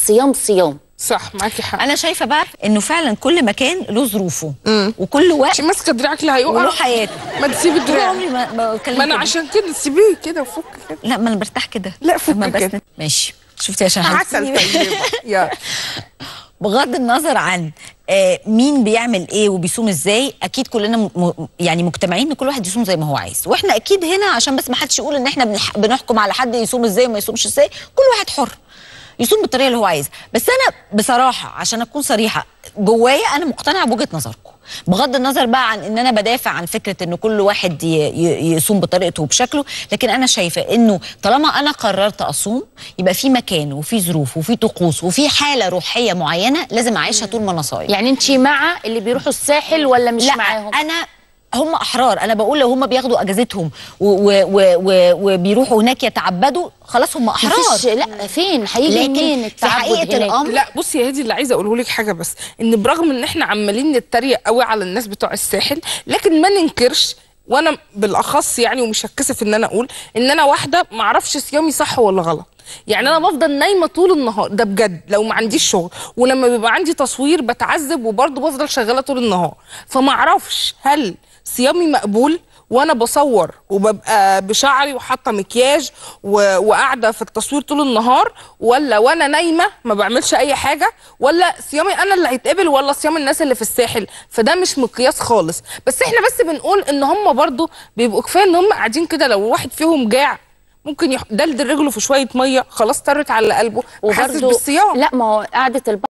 الصيام صيام صح معاكي حق انا شايفه بقى انه فعلا كل مكان له ظروفه وكل وقت مش ماسكه دراعك اللي هيقع وله حياته ما تسيبي طول الدراع عمري ما ما بتكلم ما انا كده. عشان كده سيبيه كده وفك كده لا ما انا برتاح كده لا، فك أما كده. بسند- ماشي شفتي عشان عسل طيب يا بغض النظر عن آه، مين بيعمل ايه وبيصوم ازاي اكيد كلنا م- م- يعني مجتمعين ان كل واحد يصوم زي ما هو عايز واحنا اكيد هنا عشان بس ما حدش يقول ان احنا بنح- بنحكم على حد يصوم ازاي وما يصومش ازاي كل واحد حر يصوم بالطريقه اللي هو عايزها بس انا بصراحه عشان اكون صريحه جوايا انا مقتنعه بوجهه نظركم بغض النظر بقى عن ان انا بدافع عن فكره ان كل واحد ي- ي- يصوم بطريقته وبشكله لكن انا شايفه انه طالما انا قررت اصوم يبقى في مكان وفي ظروف وفي طقوس وفي حاله روحيه معينه لازم اعيشها طول ما انا صايم يعني انت مع اللي بيروحوا الساحل ولا مش لا معاهم انا هم احرار انا بقول لو هم بياخدوا اجازتهم و- و- و- و- وبيروحوا هناك يتعبدوا خلاص هم احرار مفيش لا فين هيجي منين لكن في التعبد حقيقه هناك؟ الامر لا بصي يا هدي اللي عايزه اقوله لك حاجه بس ان برغم ان احنا عمالين نتريق قوي على الناس بتوع الساحل لكن ما ننكرش وانا بالاخص يعني ومش هتكسف ان انا اقول ان انا واحده ما اعرفش صيامي صح ولا غلط يعني انا بفضل نايمه طول النهار ده بجد لو ما عنديش شغل ولما بيبقى عندي تصوير بتعذب وبرضه بفضل شغاله طول النهار فما اعرفش هل صيامي مقبول وانا بصور وببقى بشعري وحاطه مكياج و... وقاعده في التصوير طول النهار ولا وانا نايمه ما بعملش اي حاجه ولا صيامي انا اللي هيتقبل ولا صيام الناس اللي في الساحل فده مش مقياس خالص بس احنا بس بنقول ان هم برضو بيبقوا كفايه ان هم قاعدين كده لو واحد فيهم جاع ممكن يح... دلدل رجله في شويه ميه خلاص طرت على قلبه وحاسس وبرضه بالصيام لا ما هو قعده البحر